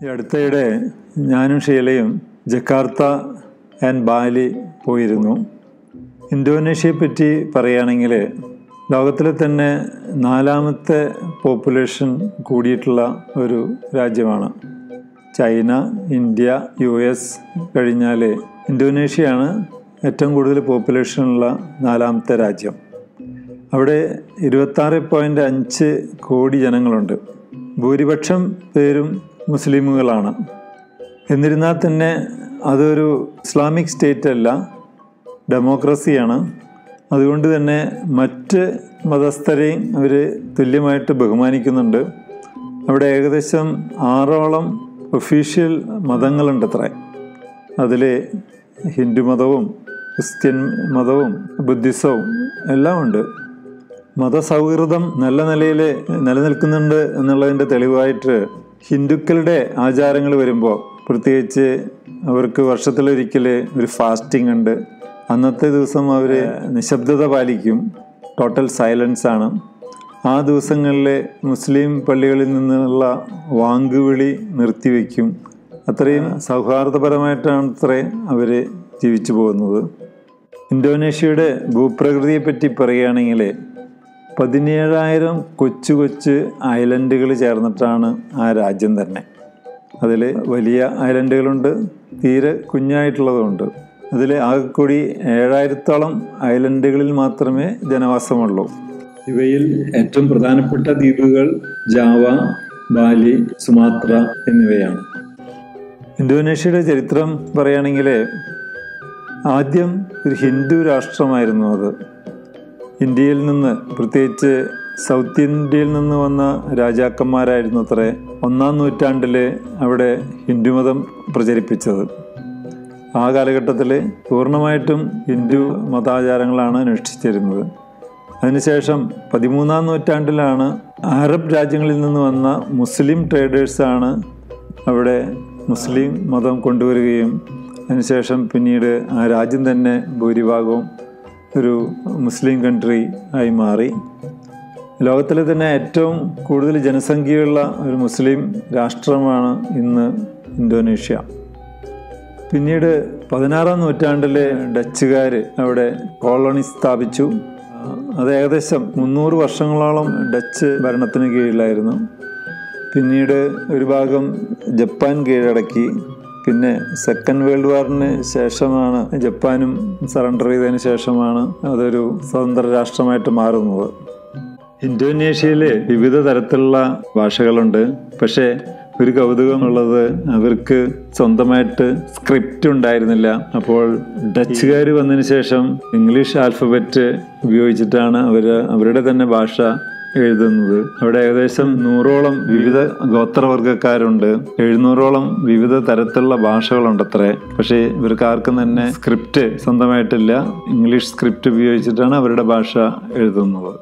ഈ അടുത്തയിടെ ഞാനും ഷീലയും Jakarta and Bali പോയിരുന്നു ഇന്തോനേഷ്യയെ പറ്റി പറയുകയാണെങ്കിൽ ലോകത്തിലെ തന്നെ നാലാമത്തെ പോപ്പുലേഷൻ കൂടിയിട്ടുള്ള ഒരു രാജ്യമാണ് ചൈന ഇന്ത്യ യു എസ് കഴിഞ്ഞാൽ ഇന്തോനേഷ്യയാണ് ഏറ്റവും കൂടുതൽ പോപ്പുലേഷനുള്ള നാലാമത്തെ രാജ്യം അവിടെ ഇരുപത്താറ് പോയിൻ്റ് അഞ്ച് കോടി ജനങ്ങളുണ്ട് ഭൂരിപക്ഷം പേരും മുസ്ലിമുകളാണ് എന്നിരുന്നാൽ തന്നെ അതൊരു ഇസ്ലാമിക് സ്റ്റേറ്റ് അല്ല ഡെമോക്രസിയാണ് അതുകൊണ്ട് തന്നെ മറ്റ് മതസ്ഥരെയും അവർ തുല്യമായിട്ട് ബഹുമാനിക്കുന്നുണ്ട് അവിടെ ഏകദേശം ആറോളം ഒഫീഷ്യൽ മതങ്ങളുണ്ട് അത്ര അതിൽ ഹിന്ദു മതവും ക്രിസ്ത്യൻ മതവും ബുദ്ധിസവും എല്ലാം ഉണ്ട് മതസൗഹൃദം നല്ല നിലയിൽ നിലനിൽക്കുന്നുണ്ട് എന്നുള്ളതിൻ്റെ തെളിവായിട്ട് ഹിന്ദുക്കളുടെ ആചാരങ്ങൾ വരുമ്പോൾ പ്രത്യേകിച്ച് അവർക്ക് വർഷത്തിലൊരിക്കൽ ഒരു ഫാസ്റ്റിംഗ് ഉണ്ട് അന്നത്തെ ദിവസം അവർ നിശബ്ദത പാലിക്കും ടോട്ടൽ സൈലൻസ് ആണ് ആ ദിവസങ്ങളിൽ മുസ്ലിം പള്ളികളിൽ നിന്നുള്ള വാങ്കുവിളി നിർത്തിവെക്കും അത്രയും സൗഹാർദ്ദപരമായിട്ടാണ് അത്രേ അവർ ജീവിച്ചു പോകുന്നത് ഇന്തോനേഷ്യയുടെ ഭൂപ്രകൃതിയെ പറ്റി പറയുകയാണെങ്കിൽ പതിനേഴായിരം കൊച്ചു കൊച്ചു ഐലൻഡുകൾ ചേർന്നിട്ടാണ് ആ രാജ്യം തന്നെ അതിൽ വലിയ ഐലൻഡുകളുണ്ട് തീരെ കുഞ്ഞായിട്ടുള്ളതുണ്ട് അതിൽ ആകെക്കൂടി ഏഴായിരത്തോളം ഐലൻഡുകളിൽ മാത്രമേ ജനവാസമുള്ളൂ ഇവയിൽ ഏറ്റവും പ്രധാനപ്പെട്ട ദ്വീപുകൾ ജാവ ബാലി സുമാത്ര എന്നിവയാണ് ഇന്തോനേഷ്യയുടെ ചരിത്രം പറയുകയാണെങ്കിൽ ആദ്യം ഒരു ഹിന്ദു രാഷ്ട്രമായിരുന്നു അത് ഇന്ത്യയിൽ നിന്ന് പ്രത്യേകിച്ച് സൗത്ത് ഇന്ത്യയിൽ നിന്ന് വന്ന രാജാക്കന്മാരായിരുന്നു അത്രേ ഒന്നാം നൂറ്റാണ്ടിൽ അവിടെ ഹിന്ദുമതം പ്രചരിപ്പിച്ചത് ആ കാലഘട്ടത്തിൽ പൂർണ്ണമായിട്ടും ഹിന്ദു മതാചാരങ്ങളാണ് അനുഷ്ഠിച്ചിരുന്നത് അതിനുശേഷം പതിമൂന്നാം നൂറ്റാണ്ടിലാണ് അറബ് രാജ്യങ്ങളിൽ നിന്ന് വന്ന മുസ്ലിം ട്രേഡേഴ്സാണ് അവിടെ മുസ്ലിം മതം കൊണ്ടുവരികയും അതിനുശേഷം പിന്നീട് ആ രാജ്യം തന്നെ ഭൂരിഭാഗവും ഒരു മുസ്ലിം കൺട്രി ആയി മാറി ലോകത്തിലെ തന്നെ ഏറ്റവും കൂടുതൽ ജനസംഖ്യയുള്ള ഒരു മുസ്ലിം രാഷ്ട്രമാണ് ഇന്ന് ഇന്തോനേഷ്യ പിന്നീട് പതിനാറാം നൂറ്റാണ്ടിലെ ഡച്ചുകാർ അവിടെ കോളനി സ്ഥാപിച്ചു അത് ഏകദേശം മുന്നൂറ് വർഷങ്ങളോളം ഡച്ച് ഭരണത്തിന് കീഴിലായിരുന്നു പിന്നീട് ഒരു ഭാഗം ജപ്പാൻ കീഴടക്കി പിന്നെ സെക്കൻഡ് വേൾഡ് വാറിന് ശേഷമാണ് ജപ്പാനും സറണ്ടർ ചെയ്തതിന് ശേഷമാണ് അതൊരു സ്വതന്ത്ര രാഷ്ട്രമായിട്ട് മാറുന്നത് ഇന്തോനേഷ്യയിൽ വിവിധ തരത്തിലുള്ള ഭാഷകളുണ്ട് പക്ഷേ ഒരു കൗതുകമുള്ളത് അവർക്ക് സ്വന്തമായിട്ട് സ്ക്രിപ്റ്റ് ഉണ്ടായിരുന്നില്ല അപ്പോൾ ഡച്ചുകാർ വന്നതിന് ശേഷം ഇംഗ്ലീഷ് ആൽഫബറ്റ് ഉപയോഗിച്ചിട്ടാണ് അവർ അവരുടെ തന്നെ ഭാഷ എഴുതുന്നത് അവിടെ ഏകദേശം നൂറോളം വിവിധ ഗോത്രവർഗക്കാരുണ്ട് എഴുന്നൂറോളം വിവിധ തരത്തിലുള്ള ഭാഷകളുണ്ട് അത്രേ പക്ഷേ ഇവർക്ക് ആർക്കും തന്നെ സ്ക്രിപ്റ്റ് സ്വന്തമായിട്ടില്ല ഇംഗ്ലീഷ് സ്ക്രിപ്റ്റ് ഉപയോഗിച്ചിട്ടാണ് അവരുടെ ഭാഷ എഴുതുന്നത്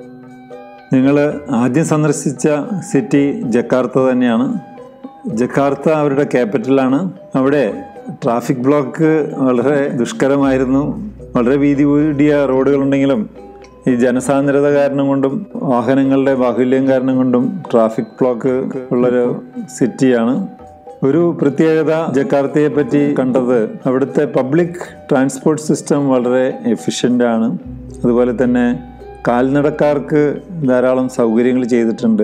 നിങ്ങൾ ആദ്യം സന്ദർശിച്ച സിറ്റി ജക്കാർത്ത തന്നെയാണ് ജക്കാർത്ത അവരുടെ ക്യാപിറ്റലാണ് അവിടെ ട്രാഫിക് ബ്ലോക്ക് വളരെ ദുഷ്കരമായിരുന്നു വളരെ വീതി കൂടിയ റോഡുകളുണ്ടെങ്കിലും ഈ ജനസാന്ദ്രത കാരണം കൊണ്ടും വാഹനങ്ങളുടെ ബാഹുല്യം കാരണം കൊണ്ടും ട്രാഫിക് ബ്ലോക്ക് ഉള്ളൊരു സിറ്റിയാണ് ഒരു പ്രത്യേകത ജക്കാർത്തയെ പറ്റി കണ്ടത് അവിടുത്തെ പബ്ലിക് ട്രാൻസ്പോർട്ട് സിസ്റ്റം വളരെ എഫിഷ്യൻ്റ് ആണ് അതുപോലെ തന്നെ കാൽനടക്കാർക്ക് ധാരാളം സൗകര്യങ്ങൾ ചെയ്തിട്ടുണ്ട്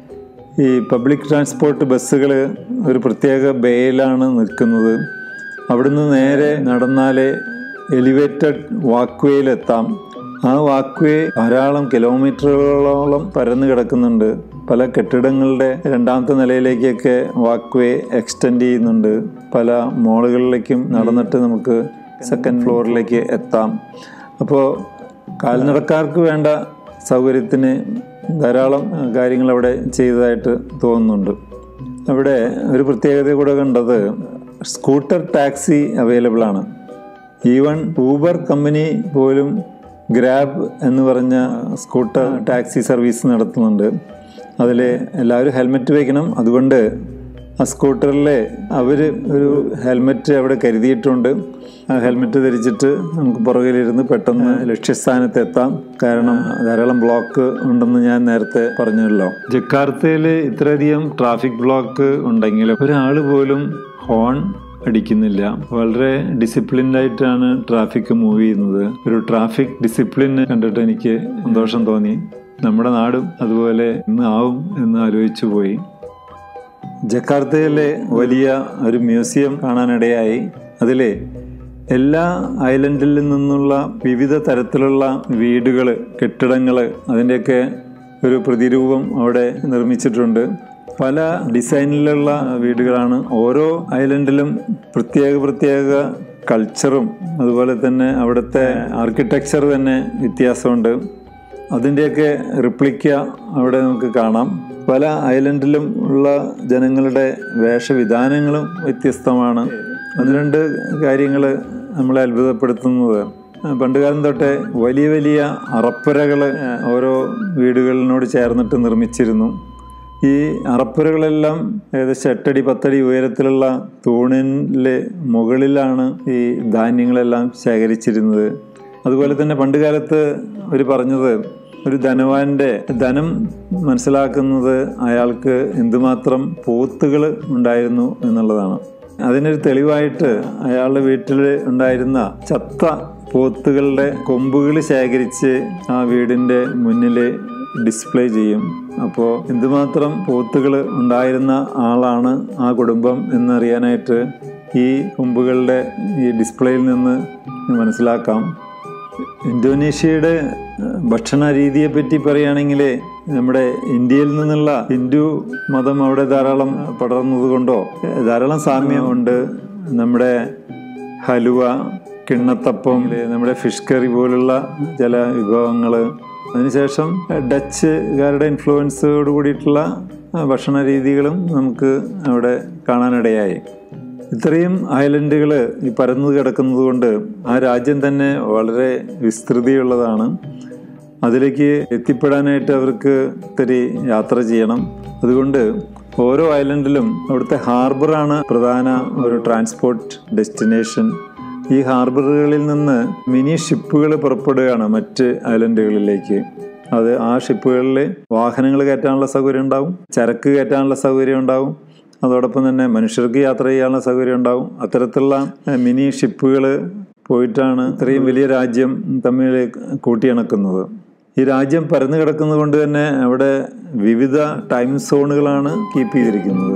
ഈ പബ്ലിക് ട്രാൻസ്പോർട്ട് ബസ്സുകൾ ഒരു പ്രത്യേക ബേയിലാണ് നിൽക്കുന്നത് അവിടുന്ന് നേരെ നടന്നാലേ എലിവേറ്റഡ് വാക്വേയിലെത്താം ആ വാക്വേ ധാരാളം കിലോമീറ്ററുകളോളം പരന്നു കിടക്കുന്നുണ്ട് പല കെട്ടിടങ്ങളുടെ രണ്ടാമത്തെ നിലയിലേക്കൊക്കെ വാക്വേ എക്സ്റ്റെൻഡ് ചെയ്യുന്നുണ്ട് പല മോളുകളിലേക്കും നടന്നിട്ട് നമുക്ക് സെക്കൻഡ് ഫ്ലോറിലേക്ക് എത്താം അപ്പോൾ കാൽനടക്കാർക്ക് വേണ്ട സൗകര്യത്തിന് ധാരാളം കാര്യങ്ങൾ അവിടെ ചെയ്തതായിട്ട് തോന്നുന്നുണ്ട് അവിടെ ഒരു പ്രത്യേകത കൂടെ കണ്ടത് സ്കൂട്ടർ ടാക്സി അവൈലബിൾ ആണ് ഈവൺ ഊബർ കമ്പനി പോലും ഗ്രാബ് എന്ന് പറഞ്ഞ സ്കൂട്ടർ ടാക്സി സർവീസ് നടത്തുന്നുണ്ട് അതിൽ എല്ലാവരും ഹെൽമെറ്റ് വയ്ക്കണം അതുകൊണ്ട് ആ സ്കൂട്ടറിലെ അവർ ഒരു ഹെൽമെറ്റ് അവിടെ കരുതിയിട്ടുണ്ട് ആ ഹെൽമെറ്റ് ധരിച്ചിട്ട് നമുക്ക് പുറകിലിരുന്ന് പെട്ടെന്ന് ലക്ഷ്യസ്ഥാനത്ത് എത്താം കാരണം ധാരാളം ബ്ലോക്ക് ഉണ്ടെന്ന് ഞാൻ നേരത്തെ പറഞ്ഞല്ലോ ജക്കാർത്തയിൽ ഇത്രയധികം ട്രാഫിക് ബ്ലോക്ക് ഉണ്ടെങ്കിലും ഒരാൾ പോലും ഹോൺ അടിക്കുന്നില്ല വളരെ ഡിസിപ്ലിൻഡ് ആയിട്ടാണ് ട്രാഫിക് മൂവ് ചെയ്യുന്നത് ഒരു ട്രാഫിക് ഡിസിപ്ലിൻ കണ്ടിട്ട് എനിക്ക് സന്തോഷം തോന്നി നമ്മുടെ നാടും അതുപോലെ ഇന്ന് ആവും എന്ന് ആലോചിച്ചു പോയി ജക്കാർത്തയിലെ വലിയ ഒരു മ്യൂസിയം കാണാനിടയായി അതിലെ എല്ലാ ഐലൻഡിൽ നിന്നുള്ള വിവിധ തരത്തിലുള്ള വീടുകൾ കെട്ടിടങ്ങൾ അതിൻ്റെയൊക്കെ ഒരു പ്രതിരൂപം അവിടെ നിർമ്മിച്ചിട്ടുണ്ട് പല ഡിസൈനിലുള്ള വീടുകളാണ് ഓരോ ഐലൻഡിലും പ്രത്യേക പ്രത്യേക കൾച്ചറും അതുപോലെ തന്നെ അവിടുത്തെ ആർക്കിടെക്ചർ തന്നെ വ്യത്യാസമുണ്ട് അതിൻ്റെയൊക്കെ റിപ്ലിക്ക അവിടെ നമുക്ക് കാണാം പല ഐലൻഡിലും ഉള്ള ജനങ്ങളുടെ വേഷവിധാനങ്ങളും വ്യത്യസ്തമാണ് അത് രണ്ട് കാര്യങ്ങൾ നമ്മളെ അത്ഭുതപ്പെടുത്തുന്നത് പണ്ടുകാലം തൊട്ടേ വലിയ വലിയ അറപ്പരകൾ ഓരോ വീടുകളിനോട് ചേർന്നിട്ട് നിർമ്മിച്ചിരുന്നു ഈ അറപ്പുരകളെല്ലാം ഏകദേശം എട്ടടി പത്തടി ഉയരത്തിലുള്ള തൂണിലെ മുകളിലാണ് ഈ ധാന്യങ്ങളെല്ലാം ശേഖരിച്ചിരുന്നത് അതുപോലെ തന്നെ പണ്ടുകാലത്ത് അവർ പറഞ്ഞത് ഒരു ധനവാന്റെ ധനം മനസ്സിലാക്കുന്നത് അയാൾക്ക് എന്തുമാത്രം പോത്തുകൾ ഉണ്ടായിരുന്നു എന്നുള്ളതാണ് അതിനൊരു തെളിവായിട്ട് അയാളുടെ വീട്ടിൽ ഉണ്ടായിരുന്ന ചത്ത പോത്തുകളുടെ കൊമ്പുകൾ ശേഖരിച്ച് ആ വീടിൻ്റെ മുന്നിൽ ഡിസ്പ്ലേ ചെയ്യും അപ്പോൾ എന്തുമാത്രം പോത്തുകൾ ഉണ്ടായിരുന്ന ആളാണ് ആ കുടുംബം എന്നറിയാനായിട്ട് ഈ കൊമ്പുകളുടെ ഈ ഡിസ്പ്ലേയിൽ നിന്ന് മനസ്സിലാക്കാം ഇന്തോനേഷ്യയുടെ ഭക്ഷണ രീതിയെ പറ്റി പറയുകയാണെങ്കിൽ നമ്മുടെ ഇന്ത്യയിൽ നിന്നുള്ള ഹിന്ദു മതം അവിടെ ധാരാളം പടർന്നത് കൊണ്ടോ ധാരാളം സാമ്യമുണ്ട് നമ്മുടെ ഹലുവ കിണ്ണത്തപ്പം നമ്മുടെ ഫിഷ് കറി പോലുള്ള ചില വിഭവങ്ങൾ അതിനുശേഷം ഡച്ചുകാരുടെ ഇൻഫ്ലുവൻസോട് കൂടിയിട്ടുള്ള ഭക്ഷണ രീതികളും നമുക്ക് അവിടെ കാണാനിടയായി ഇത്രയും ഐലൻഡുകൾ ഈ പരന്നു കിടക്കുന്നത് കൊണ്ട് ആ രാജ്യം തന്നെ വളരെ വിസ്തൃതിയുള്ളതാണ് അതിലേക്ക് എത്തിപ്പെടാനായിട്ട് അവർക്ക് ഇത്തിരി യാത്ര ചെയ്യണം അതുകൊണ്ട് ഓരോ ഐലൻഡിലും അവിടുത്തെ ഹാർബറാണ് പ്രധാന ഒരു ട്രാൻസ്പോർട്ട് ഡെസ്റ്റിനേഷൻ ഈ ഹാർബറുകളിൽ നിന്ന് മിനി ഷിപ്പുകൾ പുറപ്പെടുകയാണ് മറ്റ് ഐലൻഡുകളിലേക്ക് അത് ആ ഷിപ്പുകളിൽ വാഹനങ്ങൾ കയറ്റാനുള്ള സൗകര്യം ഉണ്ടാവും ചരക്ക് കയറ്റാനുള്ള സൗകര്യം ഉണ്ടാവും അതോടൊപ്പം തന്നെ മനുഷ്യർക്ക് യാത്ര ചെയ്യാനുള്ള സൗകര്യം ഉണ്ടാവും അത്തരത്തിലുള്ള മിനി ഷിപ്പുകൾ പോയിട്ടാണ് ഇത്രയും വലിയ രാജ്യം തമ്മിൽ കൂട്ടിയിണക്കുന്നത് ഈ രാജ്യം പരന്നു കിടക്കുന്നത് കൊണ്ട് തന്നെ അവിടെ വിവിധ ടൈം സോണുകളാണ് കീപ്പ് ചെയ്തിരിക്കുന്നത്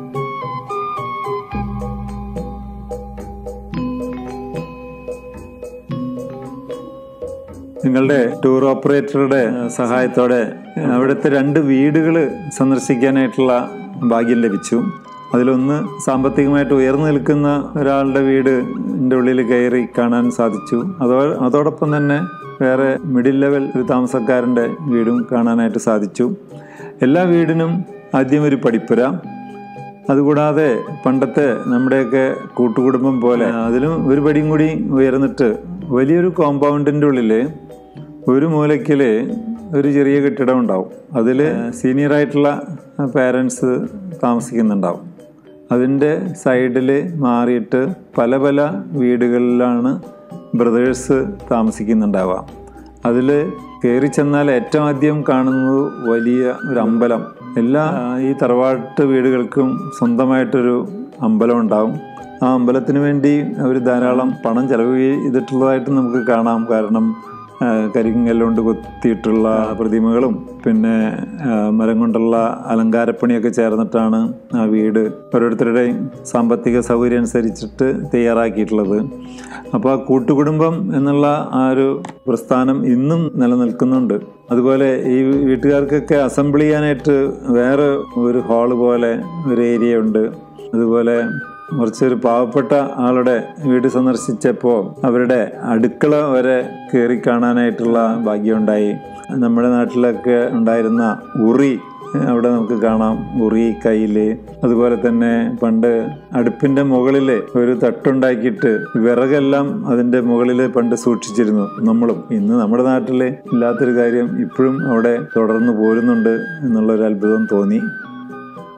നിങ്ങളുടെ ടൂർ ഓപ്പറേറ്ററുടെ സഹായത്തോടെ അവിടുത്തെ രണ്ട് വീടുകൾ സന്ദർശിക്കാനായിട്ടുള്ള ഭാഗ്യം ലഭിച്ചു അതിലൊന്ന് സാമ്പത്തികമായിട്ട് ഉയർന്നു നിൽക്കുന്ന ഒരാളുടെ വീടിൻ്റെ ഉള്ളിൽ കയറി കാണാൻ സാധിച്ചു അതോ അതോടൊപ്പം തന്നെ വേറെ മിഡിൽ ലെവൽ ഒരു താമസക്കാരൻ്റെ വീടും കാണാനായിട്ട് സാധിച്ചു എല്ലാ വീടിനും ആദ്യം ഒരു പടിപ്പുര അതുകൂടാതെ പണ്ടത്തെ നമ്മുടെയൊക്കെ കൂട്ടുകുടുംബം പോലെ അതിലും ഒരു പടിയും കൂടി ഉയർന്നിട്ട് വലിയൊരു കോമ്പൗണ്ടിൻ്റെ ഉള്ളിൽ ഒരു മൂലയ്ക്കൽ ഒരു ചെറിയ കെട്ടിടം ഉണ്ടാവും അതിൽ സീനിയർ ആയിട്ടുള്ള പേരൻസ് താമസിക്കുന്നുണ്ടാവും അതിൻ്റെ സൈഡിൽ മാറിയിട്ട് പല പല വീടുകളിലാണ് ബ്രദേഴ്സ് താമസിക്കുന്നുണ്ടാവുക അതിൽ കയറി ചെന്നാൽ ഏറ്റവും ആദ്യം കാണുന്നത് വലിയ ഒരു അമ്പലം എല്ലാ ഈ തറവാട്ട് വീടുകൾക്കും സ്വന്തമായിട്ടൊരു അമ്പലം ഉണ്ടാവും ആ അമ്പലത്തിന് വേണ്ടി അവർ ധാരാളം പണം ചെലവ് ചെയ്തിട്ടുള്ളതായിട്ട് നമുക്ക് കാണാം കാരണം കരിങ്കല്ലുകൊണ്ട് കൊത്തിയിട്ടുള്ള പ്രതിമകളും പിന്നെ മരം കൊണ്ടുള്ള അലങ്കാരപ്പണിയൊക്കെ ചേർന്നിട്ടാണ് ആ വീട് ഓരോരുത്തരുടെയും സാമ്പത്തിക സൗകര്യം അനുസരിച്ചിട്ട് തയ്യാറാക്കിയിട്ടുള്ളത് അപ്പോൾ ആ കൂട്ടുകുടുംബം എന്നുള്ള ആ ഒരു പ്രസ്ഥാനം ഇന്നും നിലനിൽക്കുന്നുണ്ട് അതുപോലെ ഈ വീട്ടുകാർക്കൊക്കെ അസംബിൾ ചെയ്യാനായിട്ട് വേറെ ഒരു ഹാള് പോലെ ഒരു ഏരിയ ഉണ്ട് അതുപോലെ കുറച്ചൊരു പാവപ്പെട്ട ആളുടെ വീട് സന്ദർശിച്ചപ്പോൾ അവരുടെ അടുക്കള വരെ കയറി കാണാനായിട്ടുള്ള ഭാഗ്യമുണ്ടായി നമ്മുടെ നാട്ടിലൊക്കെ ഉണ്ടായിരുന്ന ഉറി അവിടെ നമുക്ക് കാണാം ഉറി കയ്യിൽ അതുപോലെ തന്നെ പണ്ട് അടുപ്പിന്റെ മുകളിൽ ഒരു തട്ടുണ്ടാക്കിയിട്ട് വിറകെല്ലാം അതിന്റെ മുകളിൽ പണ്ട് സൂക്ഷിച്ചിരുന്നു നമ്മളും ഇന്ന് നമ്മുടെ നാട്ടിൽ ഇല്ലാത്തൊരു കാര്യം ഇപ്പോഴും അവിടെ തുടർന്ന് പോരുന്നുണ്ട് എന്നുള്ളൊരു അത്ഭുതം തോന്നി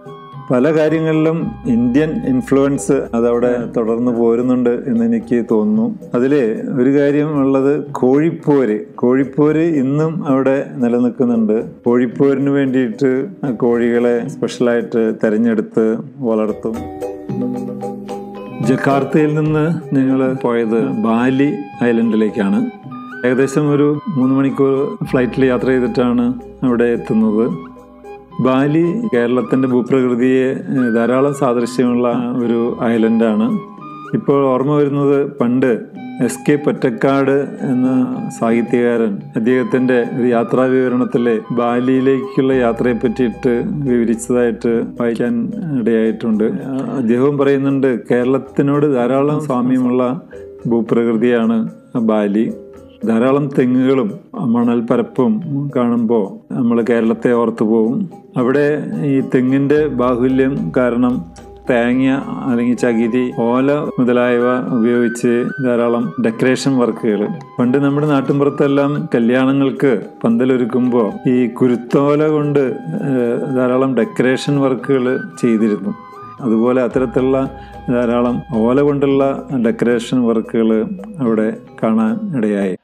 പല കാര്യങ്ങളിലും ഇന്ത്യൻ ഇൻഫ്ലുവൻസ് അതവിടെ തുടർന്ന് പോരുന്നുണ്ട് എന്ന് എനിക്ക് തോന്നുന്നു അതില് ഒരു കാര്യം ഉള്ളത് കോഴിപ്പോര് കോഴിപ്പോര് ഇന്നും അവിടെ നിലനിൽക്കുന്നുണ്ട് കോഴിപ്പോരിന് വേണ്ടിയിട്ട് ആ കോഴികളെ സ്പെഷ്യലായിട്ട് തെരഞ്ഞെടുത്ത് വളർത്തും ജക്കാർത്തയിൽ നിന്ന് ഞങ്ങൾ പോയത് ബാലി ഐലൻഡിലേക്കാണ് ഏകദേശം ഒരു മൂന്ന് മണിക്കൂർ ഫ്ലൈറ്റിൽ യാത്ര ചെയ്തിട്ടാണ് അവിടെ എത്തുന്നത് ബാലി കേരളത്തിൻ്റെ ഭൂപ്രകൃതിയെ ഏഹ്, ധാരാളം സാദൃശ്യമുള്ള ഒരു ഐലൻഡാണ് ഇപ്പോൾ ഓർമ്മ വരുന്നത് പണ്ട് എസ് കെ പൊറ്റക്കാട് എന്ന സാഹിത്യകാരൻ അദ്ദേഹത്തിൻ്റെ ഒരു യാത്രാ വിവരണത്തിൽ ബാലിയിലേക്കുള്ള യാത്രയെ പറ്റിയിട്ട് വിവരിച്ചതായിട്ട് വായിക്കാൻ ഇടയായിട്ടുണ്ട് ആ, അദ്ദേഹവും പറയുന്നുണ്ട് കേരളത്തിനോട് ധാരാളം സാമ്യമുള്ള ഭൂപ്രകൃതിയാണ് ബാലി ധാരാളം തെങ്ങുകളും മണൽപ്പരപ്പും കാണുമ്പോൾ നമ്മൾ കേരളത്തെ ഓർത്തു പോകും അവിടെ ഈ തെങ്ങിൻ്റെ ബാഹുല്യം കാരണം തേങ്ങ അല്ലെങ്കിൽ ചകിരി ഓല മുതലായവ ഉപയോഗിച്ച് ധാരാളം ഡെക്കറേഷൻ വർക്കുകൾ പണ്ട് നമ്മുടെ നാട്ടിൻപുറത്തെല്ലാം കല്യാണങ്ങൾക്ക് പന്തലൊരുക്കുമ്പോൾ ഈ കുരുത്തോല കൊണ്ട് ഏഹ്, ധാരാളം ഡെക്കറേഷൻ വർക്കുകൾ ചെയ്തിരുന്നു അതുപോലെ അത്തരത്തിലുള്ള ധാരാളം ഓല കൊണ്ടുള്ള ഡെക്കറേഷൻ വർക്കുകൾ അവിടെ കാണാൻ ഇടയായി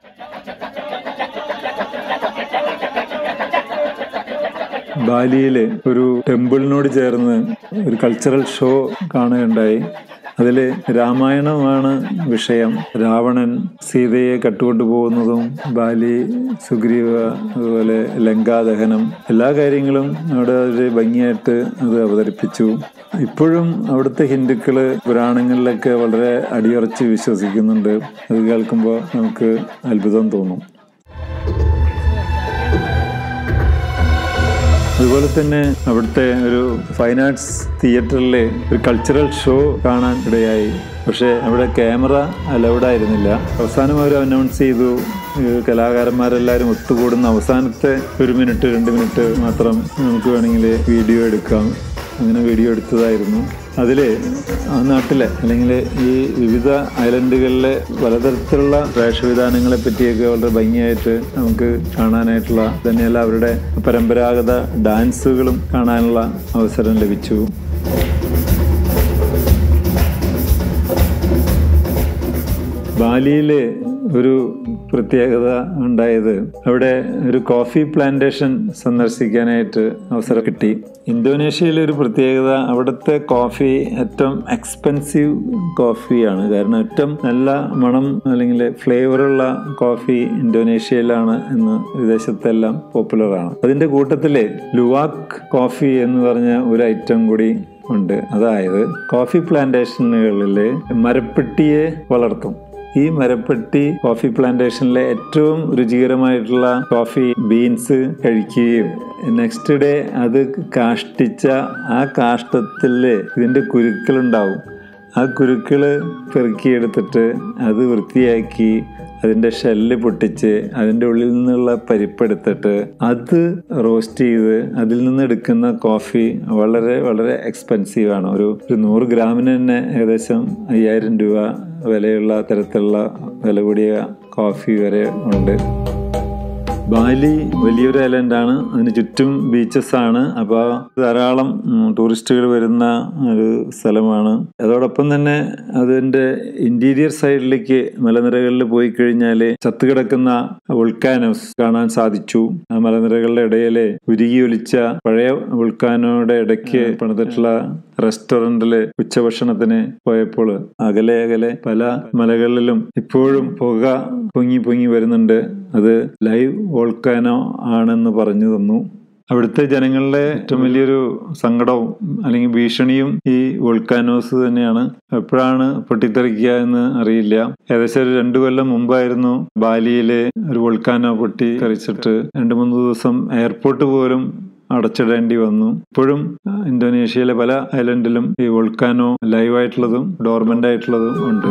ബാലിയിൽ ഒരു ടെമ്പിളിനോട് ചേർന്ന് ഒരു കൾച്ചറൽ ഷോ കാണുകയുണ്ടായി അതിൽ രാമായണമാണ് വിഷയം രാവണൻ സീതയെ കട്ടുകൊണ്ടു പോകുന്നതും ബാലി സുഗ്രീവ അതുപോലെ ലങ്കാദഹനം എല്ലാ കാര്യങ്ങളും അവിടെ ഒരു ഭംഗിയായിട്ട് അത് അവതരിപ്പിച്ചു ഇപ്പോഴും അവിടുത്തെ ഹിന്ദുക്കള് പുരാണങ്ങളിലൊക്കെ വളരെ അടിയുറച്ച് വിശ്വസിക്കുന്നുണ്ട് അത് കേൾക്കുമ്പോൾ നമുക്ക് അത്ഭുതം തോന്നും അതുപോലെ തന്നെ അവിടുത്തെ ഒരു ഫൈൻ ആർട്സ് തിയേറ്ററിൽ ഒരു കൾച്ചറൽ ഷോ കാണാൻ ഇടയായി പക്ഷേ അവിടെ ക്യാമറ അലൗഡ് ആയിരുന്നില്ല അവസാനം അവർ അനൗൺസ് ചെയ്തു ഈ കലാകാരന്മാരെല്ലാവരും ഒത്തുകൂടുന്ന അവസാനത്തെ ഒരു മിനിറ്റ് രണ്ട് മിനിറ്റ് മാത്രം നമുക്ക് വേണമെങ്കിൽ വീഡിയോ എടുക്കാം അങ്ങനെ വീഡിയോ എടുത്തതായിരുന്നു അതിൽ ആ നാട്ടിലെ അല്ലെങ്കിൽ ഈ വിവിധ ഐലൻഡുകളിലെ പലതരത്തിലുള്ള വേഷവിധാനങ്ങളെ പറ്റിയൊക്കെ വളരെ ഭംഗിയായിട്ട് നമുക്ക് കാണാനായിട്ടുള്ള തന്നെയല്ല അവരുടെ പരമ്പരാഗത ഡാൻസുകളും കാണാനുള്ള അവസരം ലഭിച്ചു ബാലിയിൽ ഒരു പ്രത്യേകത ഉണ്ടായത് അവിടെ ഒരു കോഫി പ്ലാന്റേഷൻ സന്ദർശിക്കാനായിട്ട് അവസരം കിട്ടി ഇന്തോനേഷ്യയിലെ ഒരു പ്രത്യേകത അവിടുത്തെ കോഫി ഏറ്റവും എക്സ്പെൻസീവ് കോഫിയാണ് കാരണം ഏറ്റവും നല്ല മണം അല്ലെങ്കിൽ ഫ്ലേവറുള്ള കോഫി ഇന്തോനേഷ്യയിലാണ് എന്ന് വിദേശത്തെല്ലാം പോപ്പുലറാണ് അതിൻ്റെ കൂട്ടത്തിൽ ലുവാക്ക് കോഫി എന്ന് പറഞ്ഞ ഒരു ഐറ്റം കൂടി ഉണ്ട് അതായത് കോഫി പ്ലാന്റേഷനുകളിൽ മരപ്പെട്ടിയെ വളർത്തും ഈ മരപ്പെട്ടി കോഫി പ്ലാന്റേഷനിലെ ഏറ്റവും രുചികരമായിട്ടുള്ള കോഫി ബീൻസ് കഴിക്കുകയും നെക്സ്റ്റ് ഡേ അത് കാഷ്ടിച്ച ആ കാഷ്ടത്തിൽ ഇതിൻ്റെ കുരുക്കളുണ്ടാവും ആ കുരുക്കൾ പെറുക്കിയെടുത്തിട്ട് അത് വൃത്തിയാക്കി അതിൻ്റെ ഷെല്ല് പൊട്ടിച്ച് അതിൻ്റെ ഉള്ളിൽ നിന്നുള്ള പരിപ്പെടുത്തിട്ട് അത് റോസ്റ്റ് ചെയ്ത് അതിൽ നിന്ന് എടുക്കുന്ന കോഫി വളരെ വളരെ എക്സ്പെൻസീവ് ആണ് ഒരു ഒരു നൂറ് ഗ്രാമിന് തന്നെ ഏകദേശം അയ്യായിരം രൂപ വിലയുള്ള തരത്തിലുള്ള വില കൂടിയ കോഫി വരെ ഉണ്ട് ബാലി വലിയൊരു ഐലൻഡാണ് അതിന് ചുറ്റും ബീച്ചസ് ആണ് അപ്പോൾ ധാരാളം ടൂറിസ്റ്റുകൾ വരുന്ന ഒരു സ്ഥലമാണ് അതോടൊപ്പം തന്നെ അതിൻ്റെ ഇന്റീരിയർ സൈഡിലേക്ക് മലനിരകളിൽ പോയി കഴിഞ്ഞാൽ ചത്തുകിടക്കുന്ന വോൾക്കാനോസ് കാണാൻ സാധിച്ചു ആ മലനിരകളുടെ ഇടയിൽ ഉരുകി ഒലിച്ച പഴയ വോൾക്കാനോയുടെ ഇടയ്ക്ക് പണിതിട്ടുള്ള റെസ്റ്റോറൻറ്റില് ഉച്ചഭക്ഷണത്തിന് പോയപ്പോൾ അകലെ അകലെ പല മലകളിലും ഇപ്പോഴും പുക പൊങ്ങി പൊങ്ങി വരുന്നുണ്ട് അത് ലൈവ് വോൾക്കാനോ ആണെന്ന് പറഞ്ഞു തന്നു അവിടുത്തെ ജനങ്ങളുടെ ഏറ്റവും വലിയൊരു സങ്കടവും അല്ലെങ്കിൽ ഭീഷണിയും ഈ വോൾക്കാനോസ് തന്നെയാണ് എപ്പോഴാണ് പൊട്ടിത്തെറിക്കുക എന്ന് അറിയില്ല ഏകദേശം ഒരു രണ്ടു കൊല്ലം മുമ്പായിരുന്നു ബാലിയിലെ ഒരു വോൾക്കാനോ പൊട്ടി തെറിച്ചിട്ട് രണ്ടു മൂന്ന് ദിവസം എയർപോർട്ട് പോലും അടച്ചിടേണ്ടി വന്നു ഇപ്പോഴും ഇന്തോനേഷ്യയിലെ പല ഐലൻഡിലും ഈ വോൾക്കാനോ ലൈവായിട്ടുള്ളതും ഡോർമെന്റ് ആയിട്ടുള്ളതും ഉണ്ട്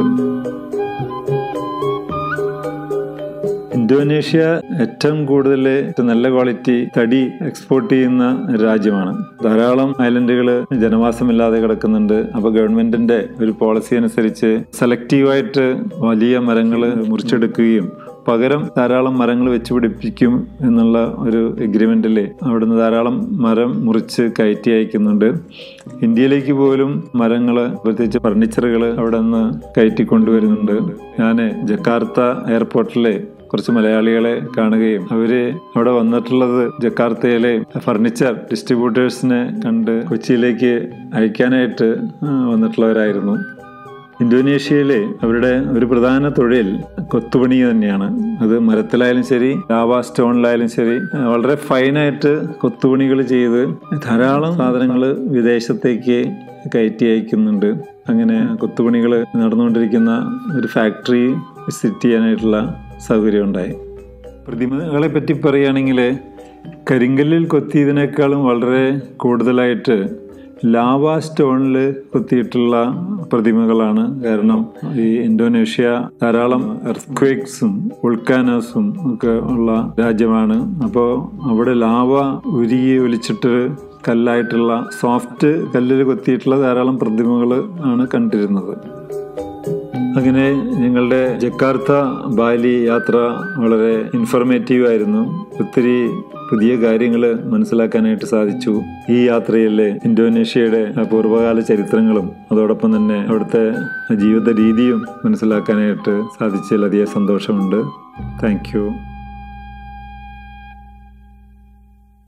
ഇന്തോനേഷ്യ ഏറ്റവും കൂടുതൽ നല്ല ക്വാളിറ്റി തടി എക്സ്പോർട്ട് ചെയ്യുന്ന രാജ്യമാണ് ധാരാളം ഐലൻഡുകൾ ജനവാസമില്ലാതെ കിടക്കുന്നുണ്ട് അപ്പൊ ഗവൺമെന്റിന്റെ ഒരു പോളിസി അനുസരിച്ച് സെലക്റ്റീവായിട്ട് വലിയ മരങ്ങൾ മുറിച്ചെടുക്കുകയും പകരം ധാരാളം മരങ്ങൾ വെച്ച് പിടിപ്പിക്കും എന്നുള്ള ഒരു എഗ്രിമെന്റിൽ അവിടുന്ന് ധാരാളം മരം മുറിച്ച് കയറ്റി അയക്കുന്നുണ്ട് ഇന്ത്യയിലേക്ക് പോലും മരങ്ങൾ പ്രത്യേകിച്ച് ഫർണിച്ചറുകൾ അവിടെ നിന്ന് കയറ്റി കൊണ്ടുവരുന്നുണ്ട് ഞാൻ ജക്കാർത്ത എയർപോർട്ടിലെ കുറച്ച് മലയാളികളെ കാണുകയും അവര് അവിടെ വന്നിട്ടുള്ളത് ജക്കാർത്തയിലെ ഫർണിച്ചർ ഡിസ്ട്രിബ്യൂട്ടേഴ്സിനെ കണ്ട് കൊച്ചിയിലേക്ക് അയക്കാനായിട്ട് ആ, വന്നിട്ടുള്ളവരായിരുന്നു ഇന്തോനേഷ്യയിലെ അവരുടെ ഒരു പ്രധാന തൊഴിൽ കൊത്തുപണി തന്നെയാണ് അത് മരത്തിലായാലും ശരി ലാവ സ്റ്റോണിലായാലും ശരി ആ, വളരെ ഫൈനായിട്ട് കൊത്തുപണികൾ ചെയ്ത് ധാരാളം സാധനങ്ങൾ വിദേശത്തേക്ക് കയറ്റി അയക്കുന്നുണ്ട് അങ്ങനെ കൊത്തുപണികൾ നടന്നുകൊണ്ടിരിക്കുന്ന ഒരു ഫാക്ടറി വിസിറ്റ് ചെയ്യാനായിട്ടുള്ള സൗകര്യം ഉണ്ടായി പ്രതിമകളെ പറ്റി പറയുകയാണെങ്കിൽ കരിങ്കല്ലിൽ കൊത്തിയതിനേക്കാളും വളരെ കൂടുതലായിട്ട് ലാവ സ്റ്റോണിൽ കൊത്തിയിട്ടുള്ള പ്രതിമകളാണ് കാരണം ഈ ഇന്തോനേഷ്യ ധാരാളം എർത്ത്ക്വേക്സും വോൾക്കാനോസും ഒക്കെ ഉള്ള രാജ്യമാണ് അപ്പോൾ അവിടെ ലാവ ഉരുകി ഒലിച്ചിട്ട് കല്ലായിട്ടുള്ള സോഫ്റ്റ് കല്ലിൽ കൊത്തിയിട്ടുള്ള ധാരാളം പ്രതിമകൾ ആണ് കണ്ടിരുന്നത് അങ്ങനെ ഞങ്ങളുടെ ജക്കാർത്ത ബാലി യാത്ര വളരെ ഇൻഫർമേറ്റീവ് ആയിരുന്നു ഒത്തിരി പുതിയ കാര്യങ്ങൾ മനസ്സിലാക്കാനായിട്ട് സാധിച്ചു ഈ യാത്രയിൽ ഇന്തോനേഷ്യയുടെ പൂർവ്വകാല ചരിത്രങ്ങളും അതോടൊപ്പം തന്നെ അവിടുത്തെ ജീവിത രീതിയും മനസ്സിലാക്കാനായിട്ട് സാധിച്ചതിൽ അധികം സന്തോഷമുണ്ട് താങ്ക് യു